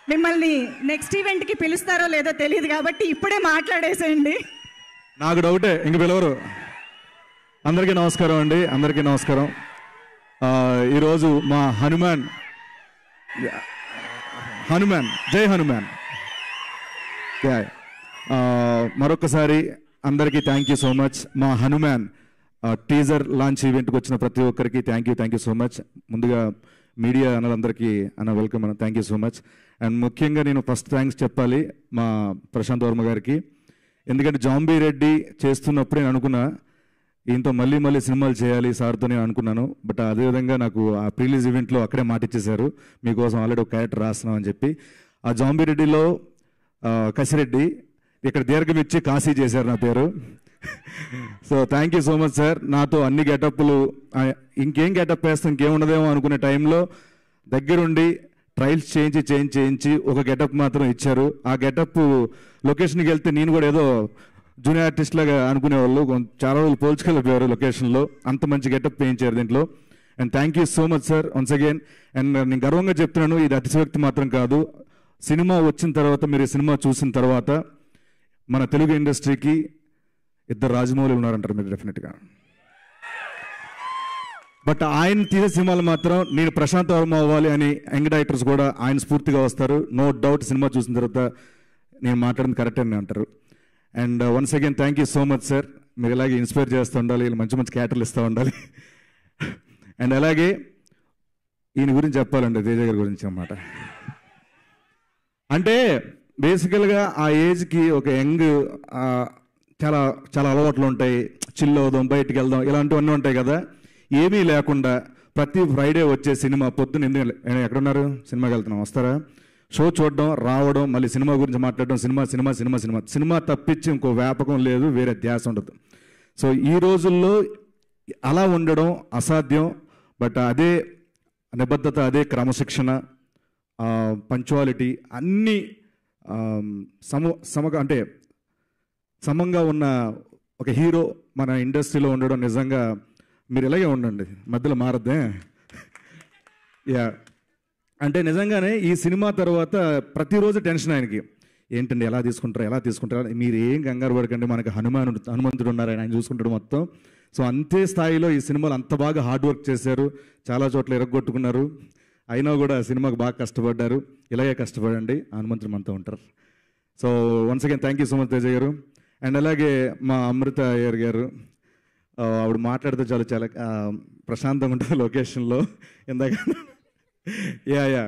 మిమ్మల్ని నెక్స్ట్ ఈవెంట్కి పిలుస్తారో లేదో తెలియదు కాబట్టి ఇప్పుడే మాట్లాడేసేయండి నాకు డౌటే ఇంక పిలవరు అందరికీ నమస్కారం అండి అందరికీ నమస్కారం ఆ, ఈరోజు మా హనుమాన్ హనుమాన్ జై హనుమాన్ యా. ఆ, మరొకసారి అందరికీ థ్యాంక్ యూ సో మచ్ మా హనుమాన్ టీజర్ లాంచ్ ఈవెంట్కి వచ్చిన ప్రతి ఒక్కరికి thank you thank you so much ముందుగా మీడియా అన్నదందరికీ అన్న వెల్కమ్ అన్న thank you so much and ముఖ్యంగా నేను ఫస్ట్ థ్యాంక్స్ చెప్పాలి మా ప్రశాంత్ వర్మ గారికి ఎందుకంటే జాంబీ రెడ్డి చేస్తున్నప్పుడే నేను అనుకున్నా ఈయనతో మళ్ళీ మళ్ళీ సినిమాలు చేయాలి సార్తో నేను అనుకున్నాను బట్ అదేవిధంగా నాకు ఆ ప్రీలీజ్ ఈవెంట్లో అక్కడే మాట ఇచ్చేశారు మీకోసం ఆల్రెడీ ఒక క్యారెక్టర్ రాస్తున్నాం అని చెప్పి ఆ జాంబీ రెడ్డిలో ఆ, కసిరెడ్డి ఇక్కడ దీర్ఘం ఇచ్చి కాశీ చేశారు నా పేరు so thank you so much sir నాతో అన్ని గెటప్లు ఇంకేం గెటప్ వేస్తే ఇంకేం ఉండదేమో అనుకునే టైంలో దగ్గరుండి ట్రయల్స్ చేయించి చేంజ్ చేయించి ఒక గెటప్ మాత్రం ఇచ్చారు ఆ గెటప్ లొకేషన్కి వెళ్తే నేను కూడా ఏదో జూనియర్ ఆర్టిస్ట్ లాగా అనుకునేవాళ్ళు కొంత- చాలా రోజులు పోల్చుకెళ్ళిపోయారు లొకేషన్లో అంత మంచి గెటప్ వేయించారు దీంట్లో and thank you so much sir once again and నేను గర్వంగా చెప్తున్నాను ఇది అతిశయోక్తి మాత్రం కాదు సినిమా వచ్చిన తర్వాత మీరు ఈ సినిమా చూసిన తర్వాత మన తెలుగు ఇండస్ట్రీకి ఇద్దరు రాజమౌళి ఉన్నారంటారు మీరు డెఫినెట్గా బట్ ఆయన తీసే సినిమాలు మాత్రం నేను ప్రశాంత్ వర్మ అవ్వాలి అని యంగ్ డైరెక్టర్స్ కూడా ఆయన స్ఫూర్తిగా వస్తారు నో డౌట్ సినిమా చూసిన తర్వాత నేను మాట్లాడింది కరెక్ట్ అని అంటారు and once again thank you so much sir మీరు ఇలాగే ఇన్స్పైర్ చేస్తూ ఉండాలి ఇలా మంచి మంచి క్యాటర్లు ఇస్తూ ఉండాలి అండ్ అలాగే ఈయన గురించి చెప్పాలండి తేజ గారి గురించి అన్నమాట అంటే బేసికల్గా ఆ ఏజ్కి ఒక యంగ్ చాలా చాలా అలవాట్లు ఉంటాయి చిల్ అవుదాం బయటికి వెళ్దాం ఇలాంటివన్నీ ఉంటాయి కదా ఏమీ లేకుండా ప్రతి ఫ్రైడే వచ్చే సినిమా పొద్దున్న ఎందుకు ఎక్కడున్నారు సినిమాకి వెళ్తున్నాం వస్తారా షో చూడడం రావడం మళ్ళీ సినిమా గురించి మాట్లాడడం cinema cinema cinema cinema cinema తప్పించి ఇంకో వ్యాపకం లేదు వేరే ధ్యాస ఉండదు సో ఈ రోజుల్లో అలా ఉండడం అసాధ్యం బట్ అదే నిబద్ధత అదే క్రమశిక్షణ పంచువాలిటీ అన్నీ ఆ, సమ సమగా అంటే సమంగా ఉన్న ఒక హీరో మన ఇండస్ట్రీలో ఉండడం నిజంగా మీరు ఇలాగే ఉండండి మధ్యలో మారద్దే యా అంటే నిజంగానే ఈ సినిమా తర్వాత ప్రతిరోజు టెన్షన్ ఆయనకి ఏంటండి ఎలా తీసుకుంటారు ఎలా తీసుకుంటారు మీరు ఏం కంగారు పడకండి మనకి హనుమానుడు హనుమంతుడు ఉన్నారు ఆయన ఆయన చూసుకుంటాడు మొత్తం సో అంతే స్థాయిలో ఈ సినిమాలు అంత బాగా హార్డ్ వర్క్ చేశారు చాలా చోట్ల ఎరగొట్టుకున్నారు అయినా కూడా సినిమాకు బాగా కష్టపడ్డారు ఇలాగే కష్టపడండి హనుమంతుడు మనతో ఉంటారు so once again thank you so much Teja garu and అలాగే మా అమృత అయ్యర్ గారు ఆ, ఆవిడ మాట్లాడితే చాలా చాలా ఆ, ప్రశాంతంగా ఉంటుంది లొకేషన్లో ఇందాక yeah yeah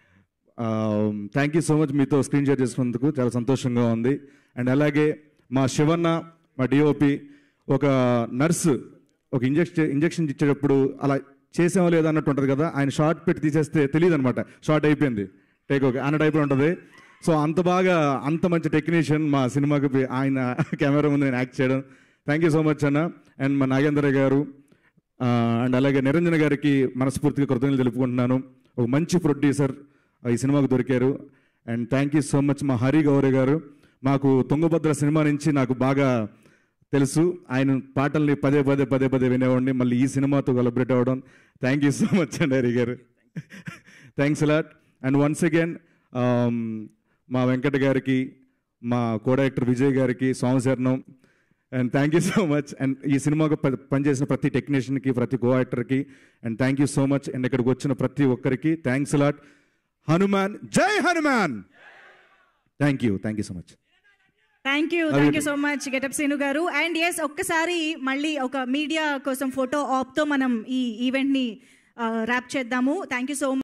thank you so much మీతో స్క్రీన్ షేర్ చేసుకున్నందుకు చాలా సంతోషంగా ఉంది అండ్ అలాగే మా శివన్న మా డిఓపి ఒక నర్సు ఒక ఇంజెక్షన్ ఇంజెక్షన్ ఇచ్చేటప్పుడు అలా చేసామో లేదా అన్నట్టు ఉంటుంది కదా ఆయన షార్ట్ పెట్టి తీసేస్తే తెలియదు అనమాట షార్ట్ అయిపోయింది టేక్ ఓకే అన్న టైప్లో ఉంటుంది సో అంత బాగా అంత మంచి టెక్నీషియన్ మా సినిమాకి పి- ఆయన కెమెరా ముందు నేను యాక్ట్ చేయడం థ్యాంక్ యూ సో మచ్ అన్న అండ్ మా నాగేంద్ర గారు ఆ, అండ్ అలాగే నిరంజన్ గారికి మనస్ఫూర్తిగా కృతజ్ఞతలు తెలుపుకుంటున్నాను ఒక మంచి ప్రొడ్యూసర్ ఈ సినిమాకు దొరికారు and thank you so much మా హరి గౌరి గారు మాకు తుంగభద్ర సినిమా నుంచి నాకు బాగా తెలుసు ఆయన పాటల్ని పదే పదే పదే పదే వినేవాడిని మళ్ళీ ఈ సినిమాతో కొలబరేట్ అవ్వడం థ్యాంక్ యూ సో మచ్ అండి Hari garu thanks a lot and once again మా వెంకట గారికి మా కో డైరెక్టర్ విజయ్ గారికి సోమశరణం and thank you so much and ఈ సినిమాకు ప- పనిచేసిన ప్రతి టెక్నీషియన్కి ప్రతి కో యాక్టర్కి and thank you so much and ఇక్కడికి వచ్చిన ప్రతి ఒక్కరికి థ్యాంక్స్ అలాట్ హనుమాన్ జై Hanuman thank you thank you so much thank you thank you so much getup Seenu garu and yes ఒక్కసారి మళ్ళీ ఒక మీడియా కోసం ఫోటో ఆప్తో మనం ఈ ఈవెంట్ని ర్యాప్ చేద్దాము థ్యాంక్ యూ సో